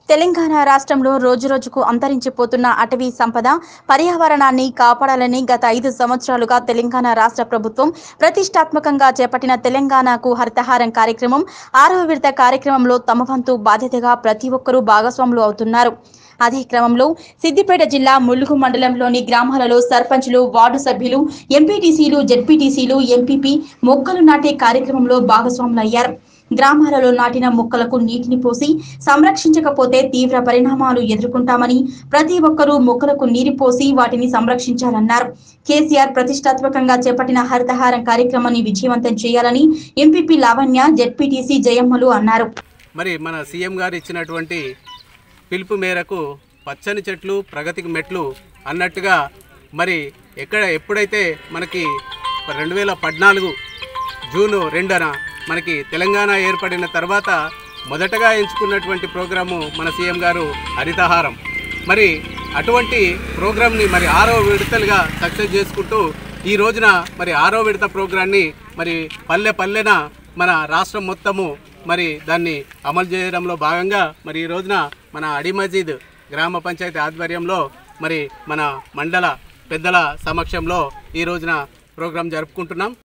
తెలంగాణ రాష్ట్రంలో రోజురోజుకు అంతరించిపోతున్న అటవీ సంపద పర్యావరణాన్ని కాపాడాలని గత ఐదు సంవత్సరాలుగా తెలంగాణ రాష్ట్ర ప్రభుత్వం ప్రతిష్టాత్మకంగా చేపట్టిన తెలంగాణకు హరితహారం కార్యక్రమం ఆరవ విడత కార్యక్రమంలో తమ వంతు బాధ్యతగా ప్రతి ఒక్కరూ భాగస్వాములు అవుతున్నారు అదే క్రమంలో సిద్దిపేట జిల్లా ములుగు మండలంలోని గ్రామాలలో సర్పంచులు వార్డు సభ్యులు ఎంపీటీసీలు జెడ్పీటీసీలు ఎంపీపీ మొక్కలు నాటే కార్యక్రమంలో భాగస్వాములయ్యారు గ్రామాలలో నాటిన మొక్కలకు నీటిని పోసి సంరక్షించకపోతే తీవ్ర పరిణామాలు ఎదుర్కొంటామని ప్రతి ఒక్కరూ మొక్కలకు నీరు పోసి వాటిని సంరక్షించాలన్నారు కేసీఆర్ ప్రతిష్టాత్మకంగా చేపట్టిన హరితహారం కార్యక్రమాన్ని విజయవంతం చేయాలని ఎంపీపీ లావణ్య జెడ్పీటీసీ జయమ్మలు అన్నారు మరి మన సీఎం గారు ఇచ్చినటువంటి పిలుపు మేరకు పచ్చని చెట్లు ప్రగతికి మెట్లు అన్నట్టుగా మరి ఎక్కడ ఎప్పుడైతే మనకి రెండు వేల పద్నాలుగు జూను రెండున మనకి తెలంగాణ ఏర్పడిన తర్వాత మొదటగా ఎంచుకున్నటువంటి ప్రోగ్రాము మన సీఎం గారు హరితహారం మరి అటువంటి ప్రోగ్రామ్ని మరి ఆరో విడతలుగా సక్సెస్ చేసుకుంటూ ఈ రోజున మరి ఆరో విడత ప్రోగ్రాన్ని మరి పల్లె పల్లెన మన రాష్ట్రం మొత్తము మరి దాన్ని అమలు చేయడంలో భాగంగా మరి ఈ రోజున మన అడి మజీద్ గ్రామ పంచాయతీ ఆధ్వర్యంలో మరి మన మండల పెద్దల సమక్షంలో ఈ రోజున ప్రోగ్రాం జరుపుకుంటున్నాం